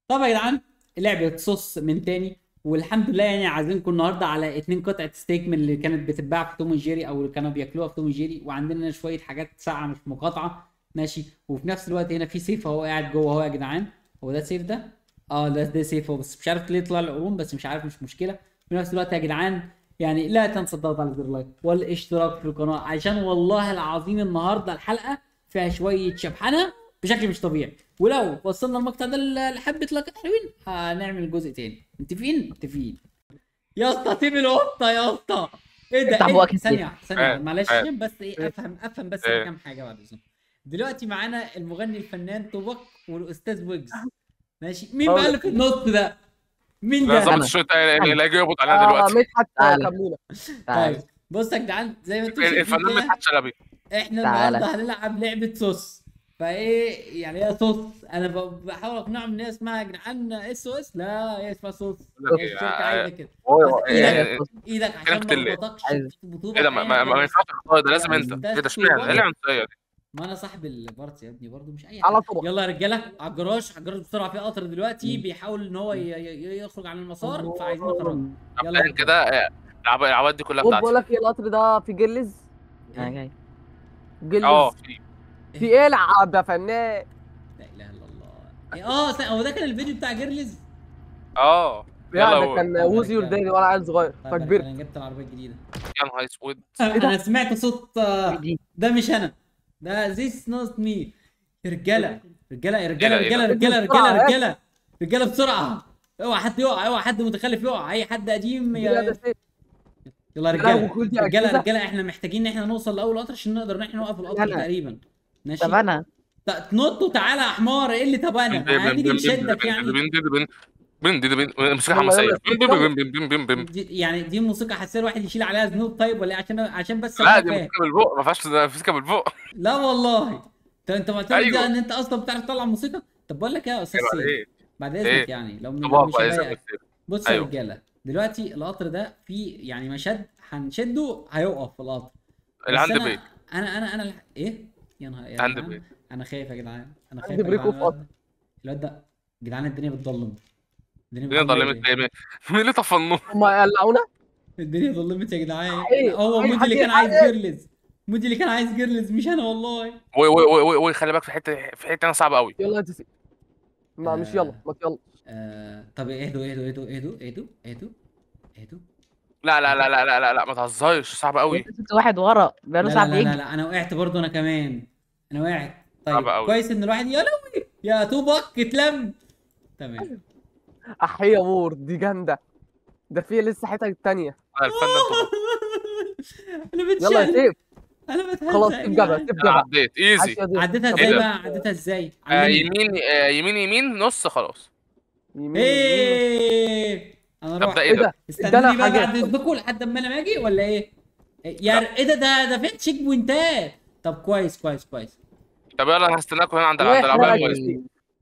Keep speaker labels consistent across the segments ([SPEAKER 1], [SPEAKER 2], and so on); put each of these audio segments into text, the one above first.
[SPEAKER 1] طب يا جدعان لعبه صوص من تاني والحمد لله يعني عازمكم النهارده على اتنين قطعه ستيك من اللي كانت بتتباع في توم وجيري او اللي كانوا بياكلوها في توم وجيري وعندنا شويه حاجات ساقعه مش مقاطعه ماشي وفي نفس الوقت هنا في سيف اهو قاعد جوه اهو يا جدعان هو ده سيف ده اه ده ده سيف اهو بس مش عارف ليه طلع القرون بس مش عارف مش مشكله في نفس الوقت يا جدعان يعني لا تنسى الضغط على زر لايك والاشتراك في القناه عشان والله العظيم النهارده الحلقه فيها شويه شبحنه بشكل مش طبيعي ولو وصلنا المقطع ده لحبه لايكات حلوين هنعمل جزء تاني متفقين متفقين يا اسطى سيب القطه يا اسطى ايه ده
[SPEAKER 2] افتح
[SPEAKER 1] إيه؟
[SPEAKER 2] بقك
[SPEAKER 1] ثانيه ثانيه
[SPEAKER 3] آه،
[SPEAKER 1] معلش
[SPEAKER 3] آه.
[SPEAKER 1] عشان بس ايه افهم افهم بس
[SPEAKER 3] آه.
[SPEAKER 1] كام حاجه بعد اذنك دلوقتي معانا المغني الفنان توبك والاستاذ ويجز ماشي مين بقى اللي في النص ده مين
[SPEAKER 3] لا
[SPEAKER 1] ده
[SPEAKER 3] ظابط
[SPEAKER 2] أنا.
[SPEAKER 3] الشرطه اللي اللي هيجي يقبض علينا
[SPEAKER 4] اه
[SPEAKER 3] دلوقتي
[SPEAKER 4] مدحت
[SPEAKER 2] تعالى.
[SPEAKER 4] كمونه
[SPEAKER 2] تعال
[SPEAKER 1] طيب بص يا جدعان زي ما انتم شايفين
[SPEAKER 3] الفنان
[SPEAKER 1] كده
[SPEAKER 3] مدحت شلبي
[SPEAKER 1] احنا
[SPEAKER 2] تعالى.
[SPEAKER 1] النهارده هنلعب لعبه صوص فايه يعني ايه صوص انا ب- بحاول اقنعهم ان هي اسمها يا جدعان اس او اس لا هي اسمها صوص
[SPEAKER 3] بقول لك إيه،
[SPEAKER 1] الشركه
[SPEAKER 3] آه،
[SPEAKER 1] عايزه كده
[SPEAKER 3] هو-
[SPEAKER 1] بس
[SPEAKER 3] إيه،
[SPEAKER 1] ايدك ايدك عشان
[SPEAKER 3] كلمة
[SPEAKER 1] ما
[SPEAKER 3] اللي-
[SPEAKER 1] اربطكش
[SPEAKER 2] عايز-
[SPEAKER 1] في بطوله
[SPEAKER 3] ايه ده ما, ما, ما
[SPEAKER 1] معينة.
[SPEAKER 3] ينفعش تختار ده لازم انت
[SPEAKER 1] ده
[SPEAKER 3] ايه ده
[SPEAKER 1] استيل
[SPEAKER 3] اشمعنى ايه
[SPEAKER 1] برضه.
[SPEAKER 3] العنصريه دي
[SPEAKER 1] ما انا صاحب البارت يا ابني برضه مش اي
[SPEAKER 4] على
[SPEAKER 1] حاجه
[SPEAKER 4] طبق.
[SPEAKER 1] يلا يا رجاله على الجراج على الجراج بسرعه في قطر دلوقتي بيحاول ان هو ي- ي- يخرج عن المسار فعايزين نخرج يلا
[SPEAKER 3] مبدئيا
[SPEAKER 1] يا
[SPEAKER 3] كده آه، العب- العواد دي كلها
[SPEAKER 4] خد بقول
[SPEAKER 3] بتاعتي
[SPEAKER 4] لك ايه القطر ده في جلز
[SPEAKER 2] انا جاي
[SPEAKER 4] جلز
[SPEAKER 3] اه في
[SPEAKER 4] في ايه العب يا فنان
[SPEAKER 1] لا اله الا الله إيه، اه ثانية، هو ده كان الفيديو بتاع جيرلز
[SPEAKER 3] اه
[SPEAKER 4] لا
[SPEAKER 3] يلا
[SPEAKER 4] ده
[SPEAKER 3] قول.
[SPEAKER 4] كان
[SPEAKER 1] طب
[SPEAKER 4] ووزي
[SPEAKER 1] رجالة.
[SPEAKER 4] ورداني وانا عيل صغير
[SPEAKER 1] طيب
[SPEAKER 4] فكبرت
[SPEAKER 1] انا جبت العربيه الجديده
[SPEAKER 3] يا نهار اسود
[SPEAKER 1] انا سمعت صوت آه،
[SPEAKER 2] دي
[SPEAKER 1] ده مش انا ده ذيس نوت مي رجاله رجاله يا رجاله
[SPEAKER 3] إيه ده،
[SPEAKER 1] رجاله
[SPEAKER 3] إيه
[SPEAKER 1] رجاله
[SPEAKER 4] بسرعة،
[SPEAKER 1] رجاله
[SPEAKER 4] إيه؟
[SPEAKER 1] رجاله رجاله بسرعه اوعى حد يقع اوعى حد متخلف يقع اي حد قديم
[SPEAKER 4] لا،
[SPEAKER 1] يا...
[SPEAKER 4] ده سيف.
[SPEAKER 1] يلا يا
[SPEAKER 4] لا،
[SPEAKER 1] رجاله
[SPEAKER 4] وكل دي
[SPEAKER 1] رجاله
[SPEAKER 4] أجهزة.
[SPEAKER 1] رجاله احنا محتاجين ان احنا نوصل لاول قطر عشان نقدر ان احنا نوقف القطر
[SPEAKER 2] لا.
[SPEAKER 1] تقريبا ماشي
[SPEAKER 2] طب انا
[SPEAKER 1] ت- تنط وتعالى يا حمار ايه اللي طب انا هنيجي نشدك يعني
[SPEAKER 3] بين دي بين بين دي بين موسيقى
[SPEAKER 4] يلا،
[SPEAKER 3] حماسيه
[SPEAKER 4] يلا،
[SPEAKER 3] بين بين بين بين بين بين
[SPEAKER 1] دي يعني دي موسيقى حساسيه الواحد يشيل عليها ذنوب طيب ولا إيه؟ عشان عشان بس
[SPEAKER 3] لا
[SPEAKER 1] أبقى
[SPEAKER 3] دي
[SPEAKER 1] فاهم.
[SPEAKER 3] موسيقى بالبق ما فيهاش موسيقى بالبق
[SPEAKER 1] لا والله انت انت معتمد
[SPEAKER 3] أيوة.
[SPEAKER 1] أيوة. ان انت اصلا بتعرف تطلع موسيقى طب بقول لك إيه يا استاذ
[SPEAKER 3] ايوه
[SPEAKER 1] سيف
[SPEAKER 3] ايه
[SPEAKER 1] بعد
[SPEAKER 3] إيه؟
[SPEAKER 1] اذنك يعني لو
[SPEAKER 3] طب
[SPEAKER 1] لو
[SPEAKER 3] هو
[SPEAKER 1] مش
[SPEAKER 3] كويس
[SPEAKER 1] هضايقك بص
[SPEAKER 3] أيوة.
[SPEAKER 1] يا رجاله دلوقتي القطر ده فيه يعني مشد هنشده هيقف في القطر بس
[SPEAKER 3] الهاند
[SPEAKER 1] أنا-
[SPEAKER 3] بريك
[SPEAKER 1] انا انا انا الح- ايه يا نهار يا
[SPEAKER 3] هاند
[SPEAKER 1] جدعان،
[SPEAKER 3] بريك.
[SPEAKER 1] انا خايف يا جدعان انا
[SPEAKER 4] هاند
[SPEAKER 1] خايف يا
[SPEAKER 4] بريك
[SPEAKER 1] جدعان
[SPEAKER 4] أوف قطر.
[SPEAKER 1] الواد ده يا جدعان الدنيا بتضلم الدنيا
[SPEAKER 3] الدنيا
[SPEAKER 1] بتضلم
[SPEAKER 3] ظلمت
[SPEAKER 1] ليه؟
[SPEAKER 3] ليه؟ مين اللي طفى النور؟
[SPEAKER 4] هم يقلعونا
[SPEAKER 1] الدنيا ظلمت يا جدعان
[SPEAKER 4] إيه؟
[SPEAKER 1] هو
[SPEAKER 4] أي
[SPEAKER 1] مودي
[SPEAKER 4] حد
[SPEAKER 1] اللي كان عايز
[SPEAKER 4] يلحق.
[SPEAKER 1] جيرلز مودي اللي كان عايز جيرلز مش انا والله
[SPEAKER 3] وي وي وي وي وي خلي بالك في حته في حته انا صعبه قوي
[SPEAKER 4] يلا يا تسي ما مش يلا ما يلا
[SPEAKER 1] آه طب اهدوا اهدوا اهدوا اهدوا اهدوا اهدوا اهدوا
[SPEAKER 3] لا لا لا لا لا لا, لا ما تهزرش صعبه قوي
[SPEAKER 2] ست واحد ورا
[SPEAKER 1] لا
[SPEAKER 2] بقاله
[SPEAKER 1] لا
[SPEAKER 2] ساعه
[SPEAKER 1] لا, لا
[SPEAKER 2] بيجري
[SPEAKER 1] لا انا وقعت برضو انا كمان انا وقعت طيب
[SPEAKER 3] صعبة أوي.
[SPEAKER 1] كويس ان الواحد يا لوي يا توبك اتلم تمام
[SPEAKER 4] احيا وور دي جامده ده في لسه حته تانية
[SPEAKER 3] انا الفنان طبعا
[SPEAKER 1] انا
[SPEAKER 4] يلا يا
[SPEAKER 1] بتشل
[SPEAKER 4] سيف
[SPEAKER 1] انا بتهزق
[SPEAKER 4] خلاص
[SPEAKER 1] يا
[SPEAKER 4] سيف جبهه
[SPEAKER 1] جدعان.
[SPEAKER 4] سيف
[SPEAKER 3] انا
[SPEAKER 4] جبهه
[SPEAKER 3] عديت ايزي
[SPEAKER 4] عاش يا دي.
[SPEAKER 1] عديتها
[SPEAKER 4] طب
[SPEAKER 1] ازاي
[SPEAKER 3] ده؟
[SPEAKER 1] بقى عديتها ازاي
[SPEAKER 3] آه
[SPEAKER 1] علمني.
[SPEAKER 3] يمين آه يمين يمين نص خلاص
[SPEAKER 4] يمين يمين.
[SPEAKER 1] ايه انا
[SPEAKER 3] طب
[SPEAKER 1] رحت
[SPEAKER 3] ده
[SPEAKER 4] ايه
[SPEAKER 3] ايه ده؟
[SPEAKER 4] ده
[SPEAKER 1] استنوني بقى
[SPEAKER 4] حاجة.
[SPEAKER 1] بعد اذنكم لحد اما انا اجي ولا ايه يا ايه ده ده ده فين تشيك بوينتات طب كويس كويس كويس
[SPEAKER 3] طب يلا انا هستناكم هنا عند عند
[SPEAKER 4] واحد
[SPEAKER 3] العربيه
[SPEAKER 4] واحد.
[SPEAKER 3] الموز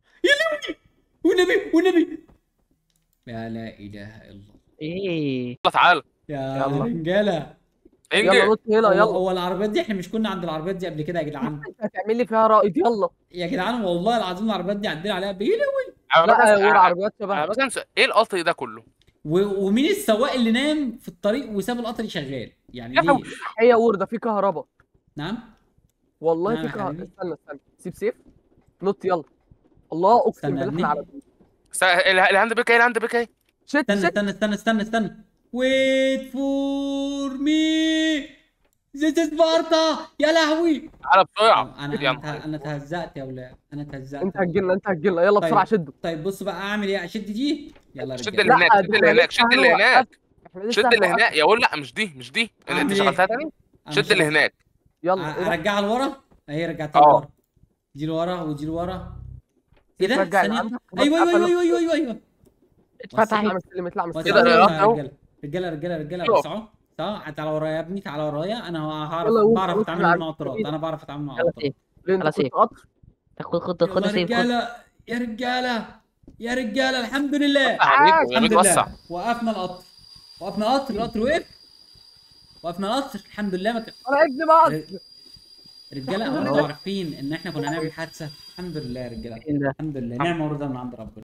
[SPEAKER 1] والنبي والنبي لا لا اله الا الله
[SPEAKER 2] ايه
[SPEAKER 3] يلا تعالى
[SPEAKER 1] يا
[SPEAKER 4] يلا.
[SPEAKER 1] رجاله
[SPEAKER 4] يلا
[SPEAKER 3] انجز
[SPEAKER 4] نط هنا
[SPEAKER 1] هو,
[SPEAKER 4] يلا
[SPEAKER 1] هو العربيات دي احنا مش كنا عند العربيات دي قبل كده يا جدعان
[SPEAKER 4] انت هتعمل لي فيها رائد يلا
[SPEAKER 1] يا جدعان والله العظيم العربيات دي عدينا عليها بيه
[SPEAKER 4] لا وور
[SPEAKER 3] انا
[SPEAKER 4] عربيات شبه
[SPEAKER 3] بس ايه القطر ده كله؟
[SPEAKER 1] و- ومين السواق اللي نام في الطريق وساب القطر شغال يعني
[SPEAKER 3] يا
[SPEAKER 1] ليه
[SPEAKER 4] احيا وور ده في كهرباء
[SPEAKER 1] نعم
[SPEAKER 4] والله
[SPEAKER 1] نعم
[SPEAKER 4] في
[SPEAKER 1] يا
[SPEAKER 4] كهرباء
[SPEAKER 1] حبيبي.
[SPEAKER 4] استنى استنى سيب سيف نط يلا الله اقسم
[SPEAKER 1] استنى
[SPEAKER 4] بالله
[SPEAKER 1] ابني.
[SPEAKER 4] احنا على
[SPEAKER 3] است- ال- الهاند بريك ايه الهاند بريك ايه؟
[SPEAKER 4] شت
[SPEAKER 1] استنى
[SPEAKER 4] شت
[SPEAKER 1] استنى استنى استنى استنى ويت فور مي This is سبارتا يا لهوي
[SPEAKER 3] تعالى بسرعه
[SPEAKER 1] انا
[SPEAKER 3] يا
[SPEAKER 1] انا
[SPEAKER 3] نهار
[SPEAKER 1] انا اتهزقت يا ولاد انا اتهزقت
[SPEAKER 4] انت هتجيلنا انت هتجيلنا يلا
[SPEAKER 1] طيب.
[SPEAKER 4] بسرعه شده
[SPEAKER 1] طيب بص بقى اعمل ايه اشد دي يلا يا
[SPEAKER 3] شد
[SPEAKER 1] رجاله
[SPEAKER 3] اللي
[SPEAKER 4] لا،
[SPEAKER 3] هناك شد
[SPEAKER 4] ده
[SPEAKER 3] اللي هناك
[SPEAKER 4] لسه
[SPEAKER 3] شد اللي
[SPEAKER 4] هنوقف.
[SPEAKER 3] هناك
[SPEAKER 4] احنا لسه
[SPEAKER 3] شد اللي
[SPEAKER 4] هنوقف.
[SPEAKER 3] هناك يا ولا لا مش دي مش دي
[SPEAKER 1] أعمل
[SPEAKER 3] انت
[SPEAKER 1] إيه؟
[SPEAKER 3] شغلتها تاني
[SPEAKER 1] أنا
[SPEAKER 3] شد اللي
[SPEAKER 1] شغال.
[SPEAKER 3] هناك
[SPEAKER 4] يلا إيه ده؟
[SPEAKER 1] ارجعها لورا اهي رجعتها
[SPEAKER 3] اه.
[SPEAKER 1] لورا دي لورا ودي لورا ايه ده
[SPEAKER 4] ترجع
[SPEAKER 1] ثانيه
[SPEAKER 4] لعندك.
[SPEAKER 1] ايوه ايوه
[SPEAKER 4] قفل.
[SPEAKER 1] ايوه ايوه ايوه ايوه
[SPEAKER 2] اتفتحت
[SPEAKER 4] اطلع من السلم اطلع من
[SPEAKER 1] بس
[SPEAKER 3] كده
[SPEAKER 4] السلم
[SPEAKER 3] يا
[SPEAKER 1] أهو يا
[SPEAKER 3] أهو.
[SPEAKER 1] رجاله رجاله رجاله رجاله
[SPEAKER 3] يقف.
[SPEAKER 1] بس اهو تعال تعالى ورايا يا ابني تعالى ورايا انا هعرف
[SPEAKER 4] يلا قوم،
[SPEAKER 1] بعرف
[SPEAKER 4] قوم،
[SPEAKER 1] اتعامل
[SPEAKER 4] تعالى.
[SPEAKER 1] مع العطرات انا بعرف اتعامل مع
[SPEAKER 2] يلا
[SPEAKER 1] العطرات
[SPEAKER 2] سيف
[SPEAKER 4] لأن
[SPEAKER 2] خلاص
[SPEAKER 4] كنت
[SPEAKER 2] سيف.
[SPEAKER 4] قطر
[SPEAKER 2] خد خد خد
[SPEAKER 1] يلا
[SPEAKER 2] سيف خد
[SPEAKER 1] رجاله يا رجاله يا رجاله الحمد لله
[SPEAKER 3] يا حبيبي يا
[SPEAKER 1] الحمد
[SPEAKER 3] بتوسع
[SPEAKER 1] لله وقفنا القطر وقفنا القطر القطر وقف وقفنا القطر الحمد لله ما كان
[SPEAKER 4] انا ابني بقى
[SPEAKER 1] ر- رجاله
[SPEAKER 4] الحمد
[SPEAKER 1] انتوا
[SPEAKER 4] لله.
[SPEAKER 1] عارفين ان احنا كنا هنعمل حادثه الحمد لله يا رجاله
[SPEAKER 2] فين ده
[SPEAKER 1] الحمد لله نعمه ورده من عند ربنا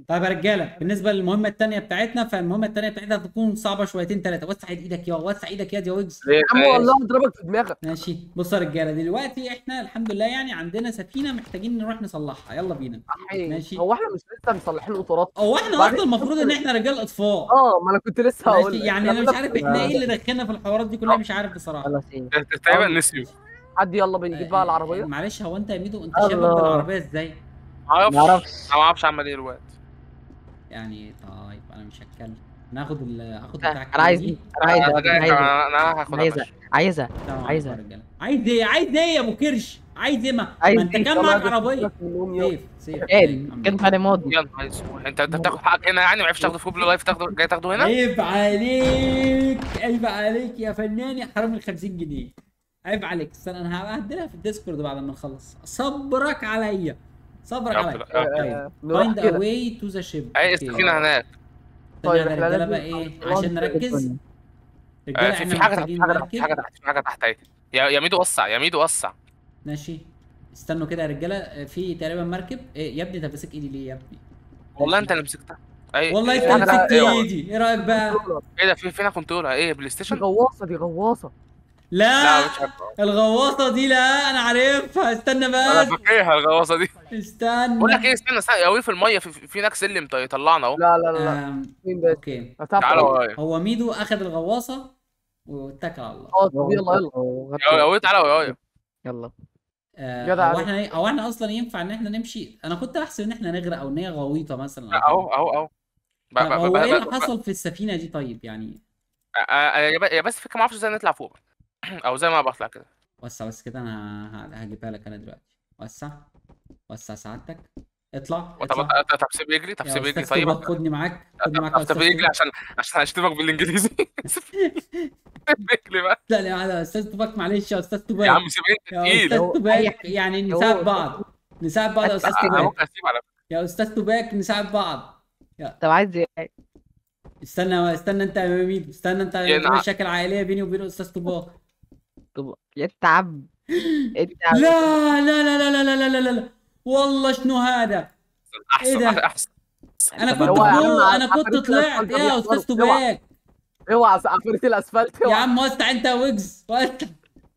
[SPEAKER 1] طيب يا رجاله بالنسبه للمهمه الثانيه بتاعتنا فالمهمه الثانيه بتاعتنا هتكون صعبه شويتين ثلاثه وسع ايدك يا وسع ايدك يا يا ويجز
[SPEAKER 3] ليه
[SPEAKER 4] يا عم
[SPEAKER 3] ليه؟
[SPEAKER 4] والله اضربك في دماغك
[SPEAKER 1] ماشي بص يا رجاله دلوقتي احنا الحمد لله يعني عندنا سفينه محتاجين نروح نصلحها يلا بينا
[SPEAKER 4] أحي.
[SPEAKER 1] ماشي.
[SPEAKER 4] هو احنا مش لسه مصلحين قطارات
[SPEAKER 1] او احنا
[SPEAKER 4] بعد-
[SPEAKER 1] اصلا المفروض ان احنا رجال اطفال
[SPEAKER 4] اه ما انا كنت لسه هقول
[SPEAKER 1] ماشي
[SPEAKER 4] لك.
[SPEAKER 1] يعني انا
[SPEAKER 4] إحنا
[SPEAKER 1] مش عارف
[SPEAKER 4] بنفس-
[SPEAKER 1] احنا ايه اللي دخلنا في الحوارات دي كلها مش عارف بصراحه
[SPEAKER 2] خلاص ايه
[SPEAKER 3] تقريبا نسيوا
[SPEAKER 4] حد يلا بيجيب بقى العربيه
[SPEAKER 1] معلش هو انت يا ميدو انت شايف
[SPEAKER 2] الله.
[SPEAKER 1] بالعربيه ازاي
[SPEAKER 3] ما اعرفش
[SPEAKER 2] معرفش.
[SPEAKER 3] انا ما اعرفش اعمل ايه دلوقتي
[SPEAKER 1] يعني طيب انا مش هتكلم ناخد ال اخد
[SPEAKER 2] انا
[SPEAKER 1] بتاعك
[SPEAKER 2] عايز
[SPEAKER 1] دي.
[SPEAKER 2] دي انا عايزها
[SPEAKER 3] انا
[SPEAKER 2] انا
[SPEAKER 3] جاي-
[SPEAKER 2] عايزها
[SPEAKER 3] انا أنا هاخدها
[SPEAKER 2] عايزها
[SPEAKER 3] ماشي.
[SPEAKER 2] عايزها
[SPEAKER 1] السلام عليكم
[SPEAKER 2] عايزها.
[SPEAKER 1] يا رجاله عايز ايه عايز ايه يا ابو كرش عايز ايه ما,
[SPEAKER 2] عايز
[SPEAKER 1] ما انت
[SPEAKER 2] إيه؟
[SPEAKER 1] كان
[SPEAKER 4] والله
[SPEAKER 1] معاك
[SPEAKER 4] ده
[SPEAKER 1] عربيه
[SPEAKER 4] سيبك منهم يلا.
[SPEAKER 1] سيف سيف
[SPEAKER 2] ايه كان فعلا ماضي
[SPEAKER 3] يا نهار اسود انت انت بتاخد حقك هنا يعني ما عرفتش تاخده في كوبل لايف تاخده جاي تاخده هنا
[SPEAKER 1] عيب عليك عيب عليك يا فنان يا حرام ال 50 جنيه عيب عليك استنى انا هبهدلها في الديسكورد بعد ما نخلص صبرك عليا صبرك
[SPEAKER 3] يا رب
[SPEAKER 1] عليا
[SPEAKER 3] لا.
[SPEAKER 1] طيب
[SPEAKER 4] آه، نروح
[SPEAKER 1] فايند
[SPEAKER 4] كده
[SPEAKER 1] اواي تو ذا شيب
[SPEAKER 3] اي السفينه هناك
[SPEAKER 1] طيب
[SPEAKER 4] طيب،
[SPEAKER 1] احنا
[SPEAKER 4] إحنا
[SPEAKER 1] رجاله
[SPEAKER 4] لازم
[SPEAKER 1] بقى ايه
[SPEAKER 4] نخلص
[SPEAKER 1] عشان نركز
[SPEAKER 2] الدنيا.
[SPEAKER 1] رجاله
[SPEAKER 3] آه، في
[SPEAKER 1] احنا
[SPEAKER 3] في حاجه تحت
[SPEAKER 1] محتاجين
[SPEAKER 3] في حاجه تحت في حاجه
[SPEAKER 1] مركب
[SPEAKER 3] تحت في حاجه تحت اهي يا يا ميدو وسع يا ميدو وسع
[SPEAKER 1] ماشي استنوا كده يا رجاله آه، في تقريبا مركب إيه يا ابني انت ماسك ايدي ليه يا ابني
[SPEAKER 3] والله
[SPEAKER 1] ماشي.
[SPEAKER 3] انت اللي مسكتها اي
[SPEAKER 1] والله
[SPEAKER 3] إيه،
[SPEAKER 1] انت اللي
[SPEAKER 3] حاجة-
[SPEAKER 1] مسكت
[SPEAKER 3] إيه،
[SPEAKER 1] ايدي ايه رايك بقى
[SPEAKER 3] ايه ده في فينا كنترولها ايه بلاي
[SPEAKER 4] دي
[SPEAKER 3] ستيشن
[SPEAKER 4] غواصه دي غواصه
[SPEAKER 1] لا
[SPEAKER 3] لا مش عارف
[SPEAKER 1] الغواصه دي لا انا عارفها استنى
[SPEAKER 3] انا
[SPEAKER 1] بس
[SPEAKER 3] فاكرها الغواصه دي
[SPEAKER 1] استنى
[SPEAKER 3] بقول لك ايه استنى استنى قوي في الميه في, في هناك سلم ط- يطلعنا اهو
[SPEAKER 4] لا لا لا لا
[SPEAKER 1] آم،
[SPEAKER 4] مين ده
[SPEAKER 1] اوكي
[SPEAKER 4] هتعرف
[SPEAKER 3] تعالوا
[SPEAKER 4] تقول؟
[SPEAKER 3] ورايا
[SPEAKER 1] هو ميدو اخذ الغواصه واتكل على الله
[SPEAKER 4] اه طب يلا يلا
[SPEAKER 3] يا قوي تعالى ورايا
[SPEAKER 2] يلا
[SPEAKER 1] آه،
[SPEAKER 4] جدع
[SPEAKER 1] هو
[SPEAKER 4] عليك.
[SPEAKER 1] احنا إيه- هو احنا اصلا ينفع ان احنا نمشي انا كنت احسب ان احنا نغرق او ان هي غويطه مثلا أو
[SPEAKER 3] لا،
[SPEAKER 1] كده.
[SPEAKER 3] اهو اهو اهو ب-
[SPEAKER 1] طب
[SPEAKER 3] ب-
[SPEAKER 1] هو
[SPEAKER 3] ب-
[SPEAKER 1] ايه
[SPEAKER 3] ب-
[SPEAKER 1] اللي حصل في السفينه دي طيب يعني
[SPEAKER 3] آه، آه، يا ب- يا بس فكره ما اعرفش ازاي نطلع فوق او زي ما بطلع كده
[SPEAKER 1] وسع بس كده انا ه- هجيبها لك انا دلوقتي وسع وسع سعادتك اطلع
[SPEAKER 3] طب
[SPEAKER 1] اطلع
[SPEAKER 3] طب طب سيب يجري طب
[SPEAKER 1] يا
[SPEAKER 3] سيب يجري
[SPEAKER 1] أستاذ
[SPEAKER 3] طيب
[SPEAKER 1] توباك خدني معاك خدني معاك يا
[SPEAKER 3] طب
[SPEAKER 1] استاذ
[SPEAKER 3] طب يجري
[SPEAKER 1] توباك.
[SPEAKER 3] عشان عشان هشتمك بالانجليزي سيب يجري بقى
[SPEAKER 1] لا لا يا استاذ توباك معلش يا استاذ توباك
[SPEAKER 3] يا عم سيب انت
[SPEAKER 1] يا
[SPEAKER 3] تقيل
[SPEAKER 1] استاذ
[SPEAKER 2] هو-
[SPEAKER 1] توباك يعني نساعد
[SPEAKER 2] هو-
[SPEAKER 1] بعض نساعد بعض يا استاذ
[SPEAKER 3] انا
[SPEAKER 1] توباك
[SPEAKER 3] ممكن اسيب على فكره
[SPEAKER 1] يا استاذ توباك نساعد بعض
[SPEAKER 2] طب عايز ايه
[SPEAKER 1] استنى استنى انت يا ميدو استنى انت
[SPEAKER 3] يا
[SPEAKER 1] في
[SPEAKER 3] نعم.
[SPEAKER 1] مشاكل عائليه بيني وبين استاذ توباك
[SPEAKER 2] طب اتعب اتعب
[SPEAKER 1] لا لا لا لا لا لا لا لا لا والله شنو هذا
[SPEAKER 3] احسن
[SPEAKER 1] إيه ده؟
[SPEAKER 3] احسن
[SPEAKER 1] انا
[SPEAKER 3] طب
[SPEAKER 1] كنت
[SPEAKER 4] هو يا عم
[SPEAKER 1] فوق انا
[SPEAKER 4] عفاريت
[SPEAKER 1] كنت طلعت
[SPEAKER 4] الأسفلت
[SPEAKER 1] يا
[SPEAKER 4] بيحضروا.
[SPEAKER 1] استاذ
[SPEAKER 4] اوعى.
[SPEAKER 1] توباك
[SPEAKER 4] اوعى عفريت الاسفلت
[SPEAKER 1] يا
[SPEAKER 4] اوعى
[SPEAKER 1] عم وسع انت يا ويجز وسع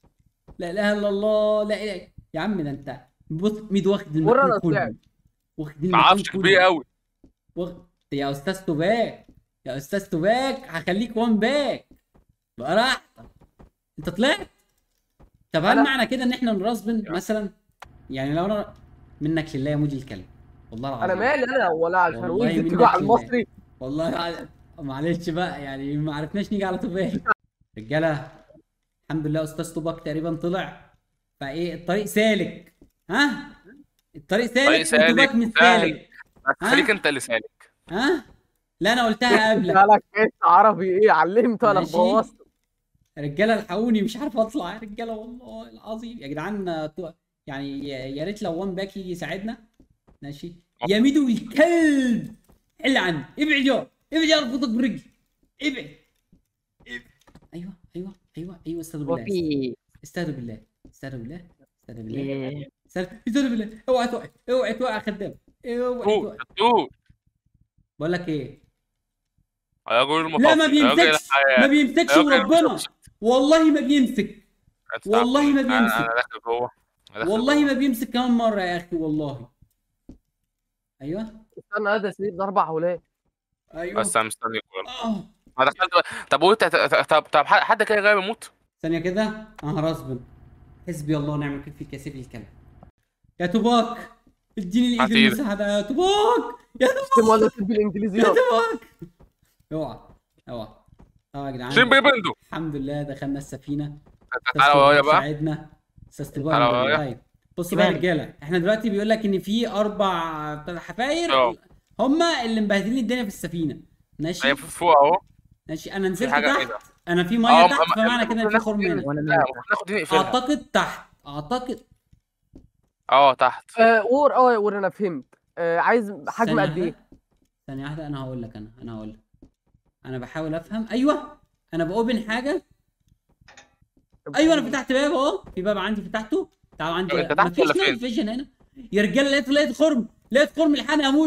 [SPEAKER 1] لا اله الا الله لا اله يا عم ده انت بص ميد واخد
[SPEAKER 4] مرة
[SPEAKER 1] المكان
[SPEAKER 4] أنا
[SPEAKER 1] كله
[SPEAKER 4] طلعت.
[SPEAKER 1] واخد
[SPEAKER 3] ما
[SPEAKER 1] المكان
[SPEAKER 3] اعرفش كبير
[SPEAKER 1] كله
[SPEAKER 3] قوي
[SPEAKER 1] واخد يا استاذ توباك يا استاذ توباك هخليك وان باك براحتك انت طلعت طب هل
[SPEAKER 4] أنا-
[SPEAKER 1] معنى كده ان احنا نرسبن مثلا يعني لو انا منك لله يا مودي الكلب والله العظيم
[SPEAKER 4] انا مالي انا ولا عشان
[SPEAKER 1] والله
[SPEAKER 4] ويجي
[SPEAKER 1] منك
[SPEAKER 4] تيجوا على
[SPEAKER 1] لله.
[SPEAKER 4] المصري
[SPEAKER 1] والله الع- معلش بقى يعني ما عرفناش نيجي على توباك رجاله الحمد لله استاذ توباك تقريبا طلع فايه الطريق سالك ها الطريق
[SPEAKER 3] طريق
[SPEAKER 1] سالك وتوباك
[SPEAKER 3] سالك،
[SPEAKER 1] مش
[SPEAKER 3] سهل.
[SPEAKER 1] سالك ها؟
[SPEAKER 3] خليك انت اللي سالك
[SPEAKER 1] ها لا انا قلتها قبلك
[SPEAKER 4] قالك انت عربي ايه علمته انا
[SPEAKER 1] ماشي.
[SPEAKER 4] بوظت
[SPEAKER 1] رجاله الحقوني مش عارف اطلع يا رجاله والله العظيم يا جدعان تو- يعني يا يا ريت لو وان باك يجي يساعدنا ماشي يا ميدو الكلب حل عني ابعد يا ابعد يا ارفضك برجلي ابعد ابعد. ايوه ايوه ايوه ايوه استهدوا بالله
[SPEAKER 2] وفي
[SPEAKER 1] استهدوا بالله استهدوا بالله استهدوا بالله
[SPEAKER 2] إيه.
[SPEAKER 1] استهدوا استهدوا بالله اوعى توقع اوعى توقع يا خدام اوعى
[SPEAKER 3] فوق
[SPEAKER 1] توقع
[SPEAKER 3] فوق
[SPEAKER 1] بقول لك ايه
[SPEAKER 3] يا رجل المطاف
[SPEAKER 1] لا ما
[SPEAKER 3] يا رجل
[SPEAKER 1] بيمسكش
[SPEAKER 3] الحياة.
[SPEAKER 1] ما بيمسكش
[SPEAKER 3] يا رجل
[SPEAKER 1] وربنا
[SPEAKER 3] المطاف.
[SPEAKER 1] والله ما بيمسك
[SPEAKER 3] أنت
[SPEAKER 1] والله ما
[SPEAKER 3] تعرف- أنا-
[SPEAKER 1] بيمسك.
[SPEAKER 3] انا داخل جوه أنا داخل
[SPEAKER 1] والله
[SPEAKER 3] جوه.
[SPEAKER 1] ما بيمسك كمان مره يا اخي والله ايوه
[SPEAKER 4] استنى هذا سيب ده اربع اولاد
[SPEAKER 1] ايوه
[SPEAKER 3] بس انا مستنيك والله
[SPEAKER 1] آه.
[SPEAKER 3] انا دخلت طب وانت طب طب حد حد كده جاي يموت
[SPEAKER 1] ثانيه كده انا راسبن حسبي الله ونعم الوكيل فيك يا سيف الكلب يا توباك اديني الايد
[SPEAKER 3] هات إيدك.
[SPEAKER 1] المساعده يا توباك يا توباك
[SPEAKER 4] اسم ولا سيب بالانجليزي
[SPEAKER 1] يا
[SPEAKER 4] يلا.
[SPEAKER 1] توباك اوعى اوعى اوعى يا جدعان
[SPEAKER 3] شين بيبندو
[SPEAKER 1] الحمد لله دخلنا السفينه
[SPEAKER 3] تعالى ورايا بقى
[SPEAKER 1] ساعدنا استاذ توباك
[SPEAKER 3] تعالى ورايا.
[SPEAKER 1] طيب بصوا بقى يا
[SPEAKER 2] كمان.
[SPEAKER 1] رجاله احنا دلوقتي بيقول لك ان في اربع بتاع حفاير
[SPEAKER 3] اه.
[SPEAKER 1] هما اللي مبهدلين الدنيا في السفينه ماشي
[SPEAKER 3] هي فوق اهو
[SPEAKER 1] ماشي انا نزلت
[SPEAKER 3] حاجة
[SPEAKER 1] تحت
[SPEAKER 3] كده.
[SPEAKER 1] انا في
[SPEAKER 3] اه،
[SPEAKER 1] ميه
[SPEAKER 3] م-
[SPEAKER 1] تحت
[SPEAKER 3] م-
[SPEAKER 1] فمعنى
[SPEAKER 3] م-
[SPEAKER 1] كده ان في
[SPEAKER 3] ناخد
[SPEAKER 1] خرم
[SPEAKER 3] دي-
[SPEAKER 1] هنا
[SPEAKER 2] وانا
[SPEAKER 3] لا
[SPEAKER 2] نازل.
[SPEAKER 3] المفروض ناخد دي نقفلها
[SPEAKER 1] اعتقد تحت اعتقد
[SPEAKER 3] اه تحت
[SPEAKER 4] آه، اور اه اور انا فهمت آه، عايز حجم
[SPEAKER 1] ثانية
[SPEAKER 4] قد ايه
[SPEAKER 1] واحدة. ثانية واحدة انا هقول لك انا انا هقول لك انا بحاول افهم ايوه انا باوبن حاجة ايوه انا فتحت باب اهو في باب عندي فتحته تعالوا عندي
[SPEAKER 3] انت تحت
[SPEAKER 1] مفيش
[SPEAKER 3] ولا
[SPEAKER 1] نايت
[SPEAKER 3] فين؟
[SPEAKER 1] فيجن هنا يا رجاله لقيت لقيت خرم لقيت خرم الحقني يا مودي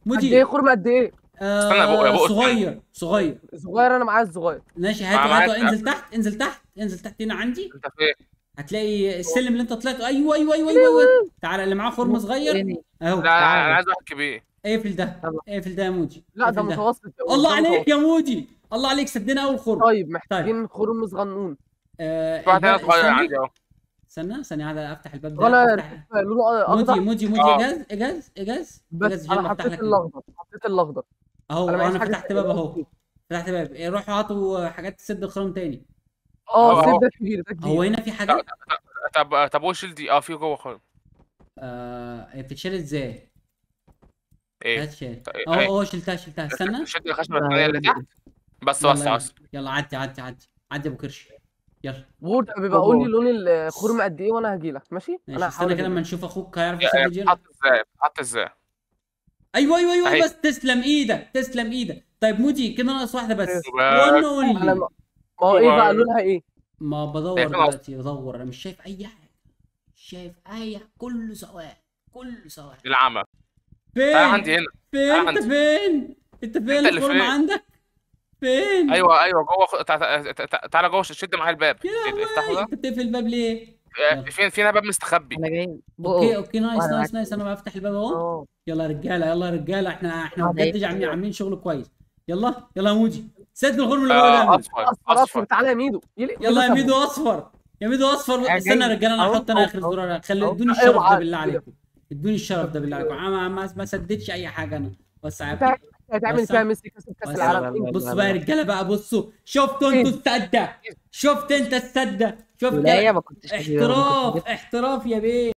[SPEAKER 4] قد ايه
[SPEAKER 1] مودي
[SPEAKER 4] خرم قد ايه
[SPEAKER 3] استنى يا بقى- يا
[SPEAKER 1] آه
[SPEAKER 3] بقى
[SPEAKER 1] صغير صغير
[SPEAKER 4] صغير انا معايا الصغير
[SPEAKER 1] ماشي
[SPEAKER 3] أنا
[SPEAKER 1] هاتوا
[SPEAKER 3] معاك.
[SPEAKER 1] هاتوا انزل تحت انزل تحت انزل تحت هنا عندي
[SPEAKER 3] انت فين
[SPEAKER 1] هتلاقي السلم اللي انت طلعته ايوه ايوه ايوه ايوه, أيوة. تعالى اللي معاه خرم صغير
[SPEAKER 2] تاني.
[SPEAKER 1] اهو
[SPEAKER 3] لا انا أنا عايز واحد كبير
[SPEAKER 1] اقفل ده
[SPEAKER 2] يلا.
[SPEAKER 1] اقفل ده يا مودي
[SPEAKER 4] لا ده
[SPEAKER 1] اقفل
[SPEAKER 4] متوسط ده
[SPEAKER 1] الله عليك
[SPEAKER 4] متوسط.
[SPEAKER 1] يا مودي الله عليك سدينا اول خرم
[SPEAKER 4] طيب محتاجين خرم صغنون
[SPEAKER 1] آه
[SPEAKER 3] في واحد هنا
[SPEAKER 1] الباب-
[SPEAKER 3] صغير
[SPEAKER 1] استنى.
[SPEAKER 3] عندي اهو
[SPEAKER 1] استنى ثانية قاعد افتح الباب ده
[SPEAKER 4] ولا
[SPEAKER 1] أفتح-
[SPEAKER 4] لونه
[SPEAKER 1] مودي
[SPEAKER 4] اخضر
[SPEAKER 1] مودي مودي
[SPEAKER 3] آه.
[SPEAKER 1] اجاز اجاز اجاز
[SPEAKER 4] بس
[SPEAKER 1] اجاز
[SPEAKER 4] انا
[SPEAKER 1] يلا افتح
[SPEAKER 4] حطيت
[SPEAKER 1] لك
[SPEAKER 4] الاخضر حطيت الاخضر
[SPEAKER 1] اهو
[SPEAKER 4] انا معيش
[SPEAKER 1] انا
[SPEAKER 4] حاجة
[SPEAKER 1] فتحت
[SPEAKER 4] تانية.
[SPEAKER 1] باب اهو فتحت باب إيه، روحوا هاتوا حاجات تسد الخرم تاني
[SPEAKER 4] اه
[SPEAKER 3] أهو.
[SPEAKER 4] السيف ده كبير ده
[SPEAKER 1] هو
[SPEAKER 4] كبير
[SPEAKER 1] هنا في حاجات
[SPEAKER 3] طب طب وش دي اه في جوه خالص
[SPEAKER 1] آه هي بتتشال ازاي؟
[SPEAKER 3] ايه
[SPEAKER 1] هتشال
[SPEAKER 3] طيب،
[SPEAKER 1] اهو
[SPEAKER 3] أي.
[SPEAKER 1] اهو شلتها شلتها استنى
[SPEAKER 3] شد الخشبه الثانيه اللي تحت بس
[SPEAKER 1] يلا
[SPEAKER 3] وسع
[SPEAKER 1] يلا.
[SPEAKER 3] وسع
[SPEAKER 1] يلا عدي عدي عدي عدي يا ابو كرش يلا
[SPEAKER 4] وورد بيبقى قول لي لون الخرم قد ايه وانا هجي لك ماشي
[SPEAKER 1] ماشي استنى كده
[SPEAKER 4] أجيب
[SPEAKER 1] اما
[SPEAKER 4] لك.
[SPEAKER 1] نشوف اخوك هيعرف
[SPEAKER 3] يا-
[SPEAKER 1] يسد جير
[SPEAKER 3] حط ازاي حط ازاي
[SPEAKER 1] ايوه ايوه ايوه
[SPEAKER 3] أهي.
[SPEAKER 1] بس تسلم ايدك تسلم ايدك طيب مودي كده ناقص واحده بس
[SPEAKER 3] بس.
[SPEAKER 1] وان
[SPEAKER 4] انا
[SPEAKER 1] اونلي
[SPEAKER 4] ما ما هو ايه بقى لونها ايه
[SPEAKER 1] ما بدور
[SPEAKER 3] هي فين أصلاً؟
[SPEAKER 1] دلوقتي بدور انا مش شايف اي حاجه مش شايف اي حاجة. كله سواء كله سواء
[SPEAKER 3] العمى
[SPEAKER 1] فين
[SPEAKER 3] تعالى عندي هنا
[SPEAKER 1] فين
[SPEAKER 3] تعالى
[SPEAKER 1] انت
[SPEAKER 3] عندي.
[SPEAKER 1] فين انت فين
[SPEAKER 3] أنت اللي
[SPEAKER 1] الخرم
[SPEAKER 3] فين؟
[SPEAKER 1] عندك فين
[SPEAKER 3] ايوه ايوه جوه خ- تع- تع- تع- تعالى جوه شد معايا الباب
[SPEAKER 1] يا
[SPEAKER 3] افتحه
[SPEAKER 1] لهوي
[SPEAKER 3] ده
[SPEAKER 1] انت بتقفل الباب ليه
[SPEAKER 3] آه، في في هنا باب مستخبي
[SPEAKER 2] انا جاي
[SPEAKER 1] اوكي
[SPEAKER 2] بقى
[SPEAKER 1] اوكي نايس
[SPEAKER 2] وأنا
[SPEAKER 1] نايس
[SPEAKER 2] معاك.
[SPEAKER 1] نايس انا بفتح الباب اهو
[SPEAKER 4] اه
[SPEAKER 1] يلا يا رجاله يلا يا رجاله احنا احنا
[SPEAKER 2] هذا
[SPEAKER 1] بجد
[SPEAKER 2] إيه؟
[SPEAKER 1] عاملين عاملين شغل كويس يلا يلا يا مودي سد الخرم اللي
[SPEAKER 3] آه،
[SPEAKER 1] جوه ده
[SPEAKER 3] اصفر
[SPEAKER 4] اصفر اصفر
[SPEAKER 3] اصفر
[SPEAKER 4] تعالى يا ميدو يلي-
[SPEAKER 1] يلا يا
[SPEAKER 4] يلي
[SPEAKER 1] ميدو اصفر يا ميدو اصفر
[SPEAKER 2] يا
[SPEAKER 1] استنى يا
[SPEAKER 2] جاي.
[SPEAKER 1] رجاله انا
[SPEAKER 4] أهو،
[SPEAKER 1] هحط انا
[SPEAKER 4] أهو،
[SPEAKER 1] اخر
[SPEAKER 4] أهو.
[SPEAKER 1] الزرار خلي
[SPEAKER 4] أهو.
[SPEAKER 1] ادوني الشرف ده
[SPEAKER 4] اوعى.
[SPEAKER 1] بالله عليكم ادوني الشرف ده بالله عليكم ما ما, ما سددتش اي حاجه انا بس عارف
[SPEAKER 4] هتعمل
[SPEAKER 1] بس-
[SPEAKER 4] فيها ميسي كاس كاس
[SPEAKER 1] بس-
[SPEAKER 4] العالم
[SPEAKER 1] بصوا بقى يا رجاله بقى بصوا شفتوا انتوا السده شفت انت السده شفت
[SPEAKER 2] لا ما كنتش
[SPEAKER 1] احتراف احتراف يا بيه